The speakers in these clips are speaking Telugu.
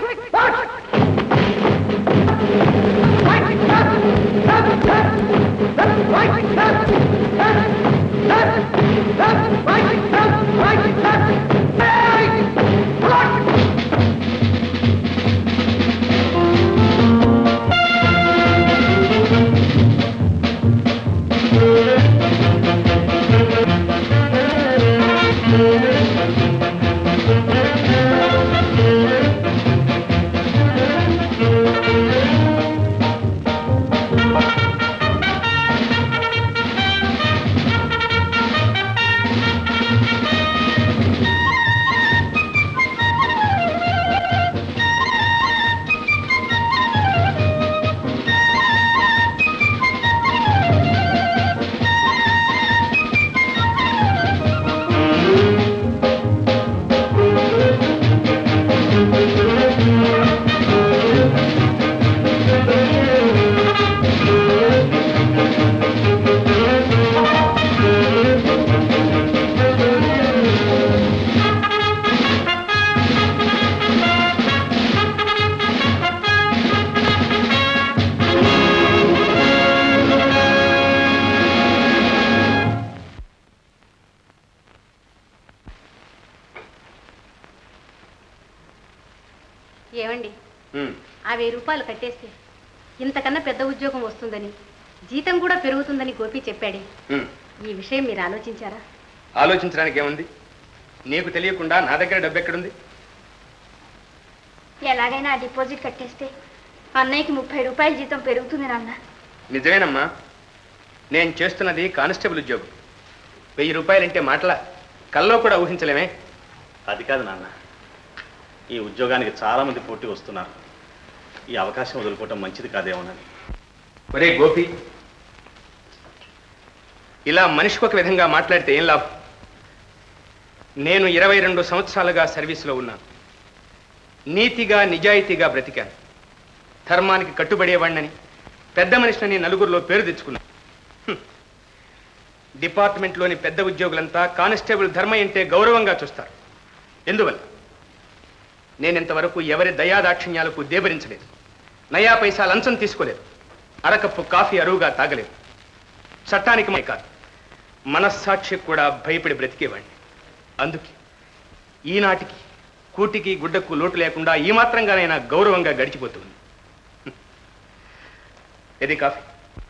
ఏమండి ఆ వెయ్యి రూపాయలు కట్టేస్తే ఇంతకన్నా పెద్ద ఉద్యోగం వస్తుందని జీతం కూడా పెరుగుతుందని గోపి చెప్పాడే ఈ విషయం మీరు ఆలోచించారా ఆలోచించడానికి ఏముంది నీకు తెలియకుండా నా దగ్గర డబ్బు ఎక్కడుంది ఎలాగైనా ఆ డిపాజిట్ కట్టేస్తే అన్నయ్యకి ముప్పై రూపాయల జీతం పెరుగుతుంది నాన్న నిజమేనమ్మా నేను చేస్తున్నది కానిస్టేబుల్ ఉద్యోగం వెయ్యి రూపాయలంటే మాటల కల్లో కూడా ఊహించలేమే అది కాదు నాన్న ఈ ఉద్యోగానికి చాలా మంది పోటీ వస్తున్నారు ఈ అవకాశం వదులుకోవటం మంచిది కాదేమోనని ఒరే గోపి ఇలా మనిషికి ఒక విధంగా మాట్లాడితే ఏం లాభం నేను ఇరవై రెండు సంవత్సరాలుగా సర్వీసులో ఉన్నాను నీతిగా నిజాయితీగా బ్రతికాను ధర్మానికి కట్టుబడేవాడినని పెద్ద మనిషిని నలుగురిలో పేరు తెచ్చుకున్నాను హ్మ్. డిపార్ట్మెంట్లోని పెద్ద ఉద్యోగులంతా కానిస్టేబుల్ ధర్మ అంటే గౌరవంగా చూస్తారు ఎందువల్ల నేను ఇంతవరకు ఎవరి దయాదాక్షిణ్యాలకు దేబరించలేదు నయా పైసా లంచం తీసుకోలేదు అరకప్పు కాఫీ అరువుగా తాగలేదు చట్టానికి మై కాదు మనస్సాక్షికి కూడా భయపడి బ్రతికేవాడిని అందుకే ఈనాటికి కూటికి గుడ్డకు లోటు లేకుండా ఈ మాత్రంగానైనా గౌరవంగా గడిచిపోతుంది హ్మ్. ఇది కాఫీ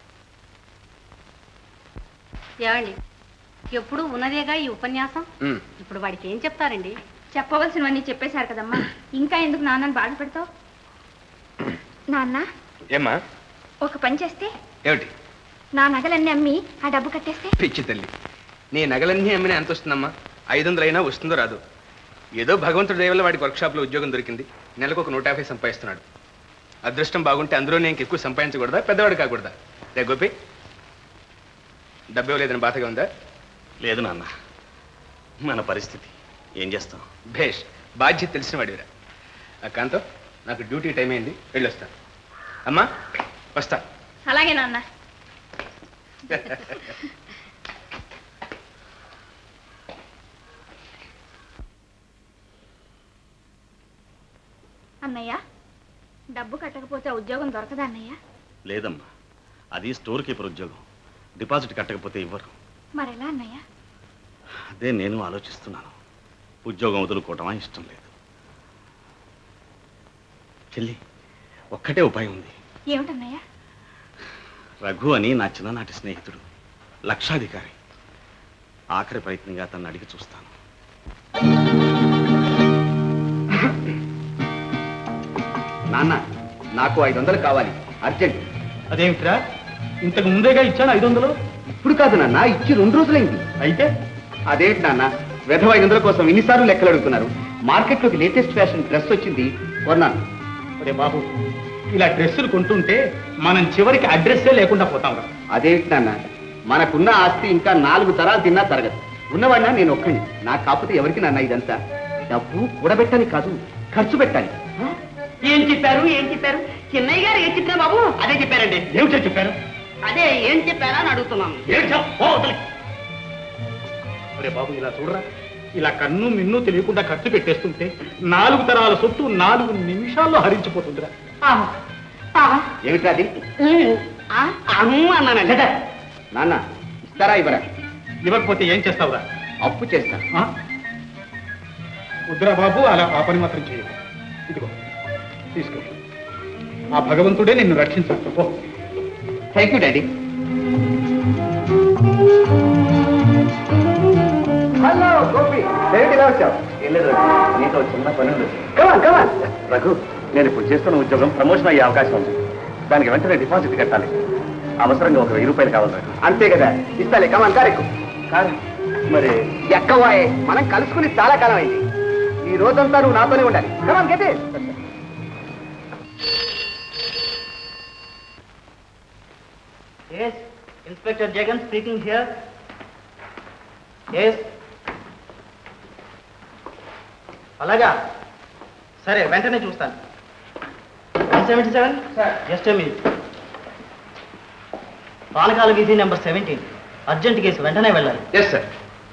ఏమండి ఎప్పుడు ఉన్నదేగా ఈ ఉపన్యాసం మ్. ఇప్పుడు వాడికి ఏం చెప్తారండి చెప్పవలసినవన్నీ చెప్పేశారు కదమ్మా ఇంకా ఎందుకు నాన్నని బాధ పెడతావు నాన్న ఏమ్మా ఒక పని చేస్తే ఏమిటి నా నగలన్నీ అమ్మి ఆ డబ్బు కట్టేస్తే పిచ్చి తల్లి నీ నగలన్నీ అమ్మిన ఎంత వస్తుందమ్మా ఐదు వందలైనా వస్తుందో రాదు ఏదో భగవంతుడి దయ వల్ల వాడికి వర్క్షాప్లో ఉద్యోగం దొరికింది నెలకు ఒక నూట యాభై సంపాదిస్తున్నాడు అదృష్టం బాగుంటే అందులో నేను ఎక్కువ సంపాదించకూడదా పెద్దవాడు కాకూడదా రే గోపి డబ్బు ఇవ్వలేదని బాధగా ఉందా లేదు నాన్న మన పరిస్థితి ఏం చేస్తాం భేష్ బాధ్యత తెలిసిన వాడివిరా ఆ కాంతం నాకు డ్యూటీ టైం అయింది వెళ్ళొస్తాను అమ్మా వస్తా అలాగే నాన్న అన్నయ్య డబ్బు కట్టకపోతే ఆ ఉద్యోగం దొరకదా అన్నయ్య లేదమ్మా అది స్టోర్ కీపర్ ఉద్యోగం డిపాజిట్ కట్టకపోతే ఇవ్వరు మరెలా అన్నయ్య అదే నేను ఆలోచిస్తున్నాను ఉద్యోగం వదులుకోవటమా ఇష్టం లేదు చెల్లి ఒక్కటే ఉపాయం ఉంది ఏమిటన్నయ్య రఘు అని నా చిన్ననాటి స్నేహితుడు లక్షాధికారి ఆఖరి ప్రయత్నంగా తను అడిగి చూస్తాను నాన్న నాకు ఐదు వందలు కావాలి అర్జెంట్ అదేమిట్రా ఇంతకు ముందేగా ఇచ్చాను ఐదు వందలు ఇప్పుడు కాదు నాన్న ఇచ్చి రెండు రోజులైంది అయితే అదేంటి నాన్న వెధవ ఐదు వందల కోసం ఇన్నిసార్లు లెక్కలు అడుగుతున్నారు మార్కెట్లోకి లేటెస్ట్ ఫ్యాషన్ డ్రెస్ వచ్చింది కొన్నాను ఒరే బాబు ఇలా డ్రెస్సులు కొంటుంటే మనం చివరికి అడ్రస్సే లేకుండా పోతాం రా అదేంటి నాన్న మనకున్న ఆస్తి ఇంకా నాలుగు తరాలు తిన్నా తరగదు ఉన్నవాడినా నేను ఒక్కని నాకు కాకపోతే ఎవరికి నాన్న ఇదంతా డబ్బు కూడబెట్టాలి కాదు ఖర్చు పెట్టాలి ఏం చెప్పారు ఏం చెప్పారు చిన్నయ్య గారు ఏం చెప్పినా బాబు అదే చెప్పారండి ఏమిటో చెప్పారు అదే ఏం చెప్పారా అని అడుగుతున్నాను ఏం చెప్ పో అవతలికి. ఒరే బాబు ఇలా చూడరా ఇలా కన్ను మిన్ను తెలియకుండా ఖర్చు పెట్టేస్తుంటే నాలుగు తరాల సొత్తు నాలుగు నిమిషాల్లో హరించిపోతుందిరా ఏమిట్రా అది అమ్మ అన్నానండి నాన్న ఇస్తారా ఇవ్వరా ఇవ్వకపోతే ఏం చేస్తావురా అప్పు చేస్తా ఆ? వద్దురా బాబు అలా ఆ పని మాత్రం చేయదు ఇదిగో తీసుకో ఆ భగవంతుడే నిన్ను రక్షించాలి పో thank you daddy hello Gopi ఏమిటి ఇలా వచ్చావు ఏం లేదు రఘు నీతో చిన్న పని ఉంది కమాన్ కమాన్ రఘు నేను ఇప్పుడు చేస్తున్న ఉద్యోగం ప్రమోషన్ అయ్యే అవకాశం ఉంది దానికి వెంటనే డిపాజిట్ కట్టాలి అవసరంగా ఒక వెయ్యి రూపాయలు కావాలి రఘు అంతే కదా ఇస్తాలే కమాన్ కారెక్కు కాదు మరి ఎక్కవాయే మనం కలుసుకుని చాలా కాలం అయింది ఈ రోజంతా నువ్వు నాతోనే ఉండాలి come on get Yes, Inspector Jagan speaking here. Yes. అలాగా సరే వెంటనే చూస్తాను one seventy seven just minute పానకాల వీధి నెంబర్ సెవెంటీన్ అర్జెంట్ కేసు వెంటనే వెళ్ళాలి ఎస్ సార్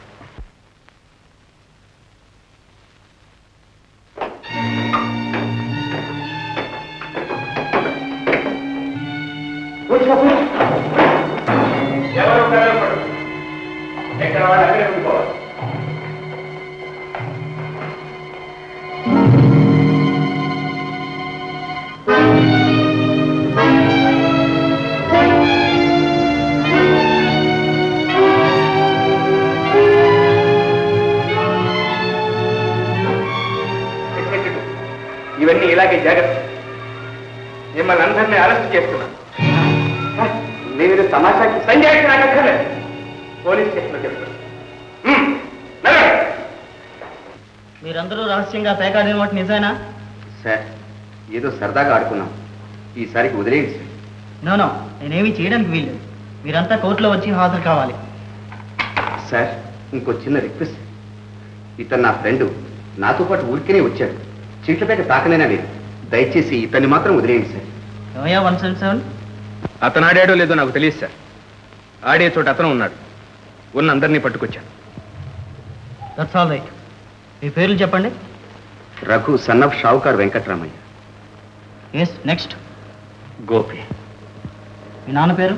ఇవన్నీ ఇలాగే జాగ్రత్త మిమ్మల్ని అందరినీ అరెస్ట్ చేస్తున్నా మీరు తమాషాకి సంజయ్ నాకు అక్కర్లేదు పోలీస్ స్టేషన్లో చెప్తాను హ్మ్, నడవండి. మీరందరూ రహస్యంగా పేకాడిన మాట నిజమేనా సార్ ఏదో సరదాగా ఆడుకున్నాం ఈసారికి వదిలేయండి సార్ నో నో నేనేమీ చేయడానికి వీల్లేదు మీరంతా కోర్టులో వచ్చి హాజరు కావాలి సార్ ఇంకో చిన్న రిక్వెస్ట్ ఇతను నా ఫ్రెండ్ నాతో పాటు ఊరికేనే వచ్చాడు చీట్లపేట తాకనైనా లేదు దయచేసి ఇతన్ని మాత్రం వదిలేయండి సార్ ఏమయ్యా వన్ సెవెన్ సెవెన్ అతను ఆడాడో లేదో నాకు తెలియదు సార్ ఆడే చోట అతను ఉన్నాడు ఉన్న అందరినీ పట్టుకొచ్చాను దట్స్ ఆల్ రైట్ మీ పేర్లు చెప్పండి రఘు సన్ ఆఫ్ షావుకార్ వెంకట్రామయ్య ఎస్ నెక్స్ట్ గోపి మీ నాన్న పేరు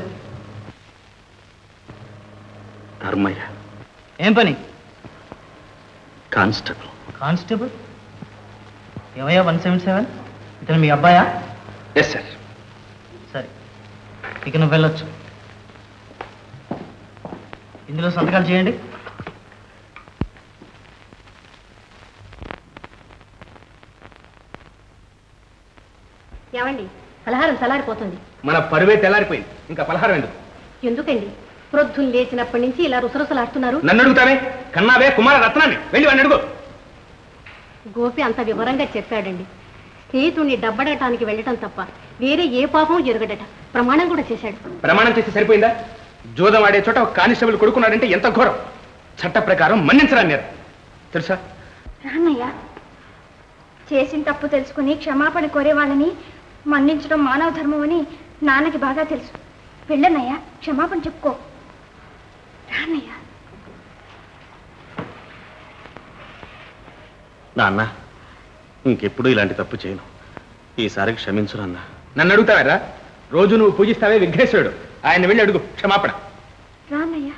ధర్మయ్య ఏం పని కానిస్టేబుల్ కానిస్టేబుల్ ఏమయ్యా వన్ సెవెన్ సెవెన్ ఇతను మీ అబ్బాయా ఎస్ సార్ సరే ఇక నువ్వు వెళ్ళొచ్చు ఇందులో సంతకాలు చేయండి ఏమండి పలహారం చల్లారిపోతుంది మన పరువే తెల్లారిపోయింది ఇంకా పలహారం ఎందుకు ఎందుకండి ప్రొద్దున లేచినప్పటి నుంచి ఇలా రుసరుసలాడుతున్నారు నన్ను అడుగుతావే కన్నావే కుమార రత్నాన్ని వెళ్ళి వాడిని అడుగు గోపి అంత వివరంగా చెప్పాడండి స్నేహితుణ్ణి డబ్బడటానికి వెళ్ళటం తప్ప వేరే ఏ పాపం జరగడట ప్రమాణం కూడా చేశాడు ప్రమాణం చేసి సరిపోయిందా జోదం ఆడే చోట ఒక కానిస్టేబుల్ కొడుకున్నాడంటే ఎంత ఘోరం చట్ట ప్రకారం మన్నించరాని నేరం తెలుసా రాన్నయ్య చేసిన తప్పు తెలుసుకుని క్షమాపణ కోరే వాళ్ళని మన్నించడం మానవ ధర్మం అని నాన్నకి బాగా తెలుసు వెళ్ళన్నయ్య క్షమాపణ చెప్పుకో రాన్నయ్య నాన్న ఇంకెప్పుడు ఇలాంటి తప్పు చేయను ఈసారి క్షమించు నాన్న నన్ను అడుగుతావారా రోజు నువ్వు పూజిస్తావే విఘ్నేశ్వరుడు ఆయన వెళ్ళి అడుగు క్షమాపణ రాన్నయ్య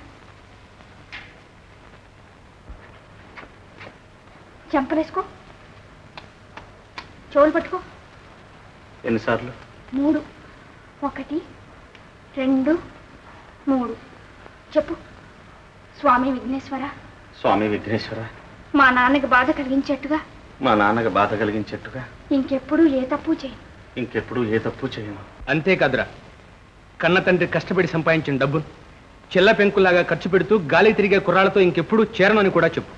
చెంపలేసుకో చెవులు పట్టుకో ఎన్నిసార్లు మూడు ఒకటి రెండు మూడు చెప్పు స్వామి విఘ్నేశ్వర స్వామి విఘ్నేశ్వర మా నాన్నకి బాధ కలిగించేట్టుగా మా నాన్నకు బాధ కలిగించేట్టుగా ఇంకెప్పుడు ఏ తప్పు చేయను ఇంకెప్పుడు ఏ తప్పు చేయను అంతేకాదురా కన్న తండ్రి కష్టపడి సంపాదించిన డబ్బును చిల్ల పెంకులాగా ఖర్చు పెడుతూ గాలి తిరిగే కుర్రాళ్ళతో ఇంకెప్పుడు చేరనని కూడా చెప్పు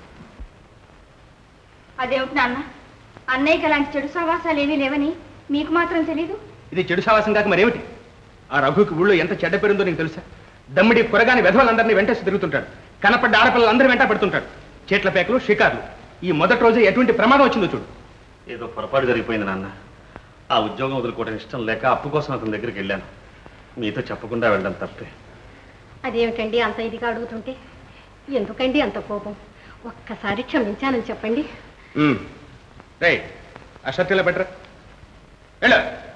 అదేమిటి నాన్న అన్నయ్యకి అలాంటి చెడు సవాసాలు ఏమీ లేవని మీకు మాత్రం తెలీదు ఇది చెడు సావాసం కాక మరేమిటి ఆ రఘుకి ఊళ్ళో ఎంత చెడ్డ పేరుందో నీకు తెలుసా దమ్మిడి కురగాని వెధవలందరినీ వెంటేసి తిరుగుతుంటాడు కనపడ్డ ఆడపిల్లలందరూ వెంట పడుతుంటాడు చేట్ల పేకలు షికార్లు ఈ మొదటి రోజు ఎటువంటి ప్రమాదం వచ్చిందో చూడు ఏదో పొరపాటు జరిగిపోయింది నాన్న ఆ ఉద్యోగం వదులుకోవడం ఇష్టం లేక అప్పు కోసం అతని దగ్గరికి వెళ్ళాను మీతో చెప్పకుండా వెళ్ళడం తప్పే అదేమిటండి అంత ఇదిగా అడుగుతుంటే ఎందుకండి అంత కోపం ఒక్కసారి క్షమించానని చెప్పండి రైట్ ఆ షర్ట్ ఇలా పెట్టరా వెళ్ళు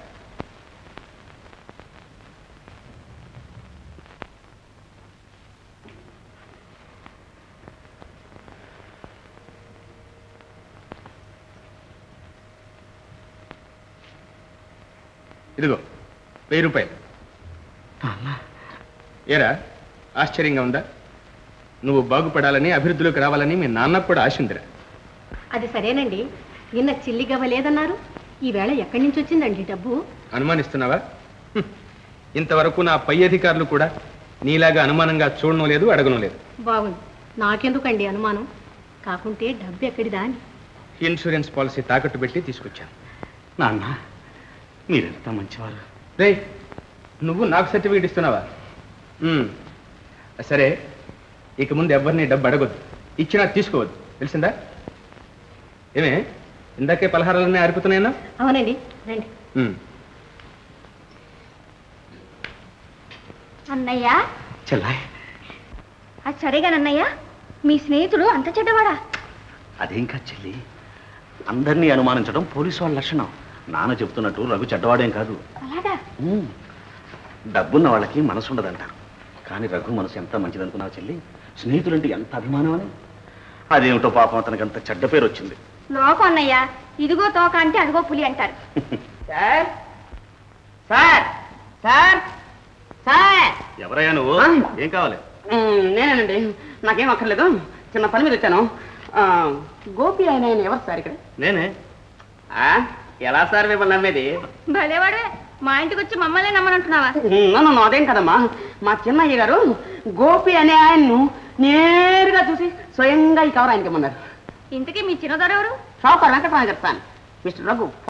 ఇదిగో వెయ్యి రూపాయలు ఏరా ఆశ్చర్యంగా ఉందా నువ్వు బాగుపడాలని అభివృద్ధిలోకి రావాలని మీ నాన్నకు కూడా ఆశ ఉందిరా అది సరేనండి నిన్న చిల్లిగవ్వ లేదన్నారు ఈవేళ ఎక్కడి నుంచి వచ్చిందండి డబ్బు అనుమానిస్తున్నావా హ్మ్. ఇంతవరకు నా పై అధికారులు కూడా నీలాగా అనుమానంగా చూడడం లేదు అడగడం లేదు బాగుంది నాకెందుకండి అనుమానం కాకుంటే డబ్బు ఎక్కడిదా అని ఇన్సూరెన్స్ పాలసీ తాకట్టు పెట్టి తీసుకొచ్చాను నాన్న మీరెంత మంచివారు రే నువ్వు నాకు సర్టిఫికేట్ ఇస్తున్నావా ఉమ్. సరే ఇక ముందు ఎవరిని డబ్బు అడగొద్దు ఇచ్చినా తీసుకోవద్దు తెలిసిందా ఏమే ఇందాకే పలహారాలన్నీ ఆరిపోతున్నాయన్నా అవునండి రండి ఉమ్. అన్నయ్య చెల్లాయ్ అది సరేగానన్నయ్య మీ స్నేహితుడు అంత చెడ్డవాడా అదేం కాదు చెల్లి అందరినీ అనుమానించడం పోలీసు వాళ్ళ లక్షణం నాన్న చెప్తున్నట్టు రఘు చెడ్డవాడేం కాదు అలాగా ఉమ్. డబ్బున్న వాళ్ళకి మనసు ఉండదంటారు కానీ రఘు మనసు ఎంత మంచిదనుకున్నావు చెల్లి స్నేహితులంటే ఎంత అభిమానం అని అదేమిటో పాపం అతనికి అంత చెడ్డ పేరు వచ్చింది లోకం అన్నయ్య ఇదిగో తోక అంటే అదిగో పులి అంటారు సార్ సార్ సార్ సార్ ఎవరయ్యా నువ్వు ఆ? ఏం కావాలి మ్, నేనేనండి నాకేం అక్కర్లేదు చిన్న పని మీద వచ్చాను ఆ, గోపి ఆయన ఆయన ఎవరు సార్ ఇక్కడ నేనే ఆ, ఎలా సార్ మిమ్మల్ని నమ్మేది భలేవాడే మా ఇంటికి వచ్చి మమ్మల్ని నమ్మనంటున్నావా మ్, నో, నో, నో, అదేం కదమ్మా మా చిన్నయ్య గారు గోపి అనే ఆయన్ను నేరుగా చూసి స్వయంగా ఈ కవర్ ఆయనకి ఇమ్మన్నారు ఇంతకీ మీ చిన్నదొరెవరు షాపర్ వెంకటరామ చెప్తాను మిస్టర్ రఘు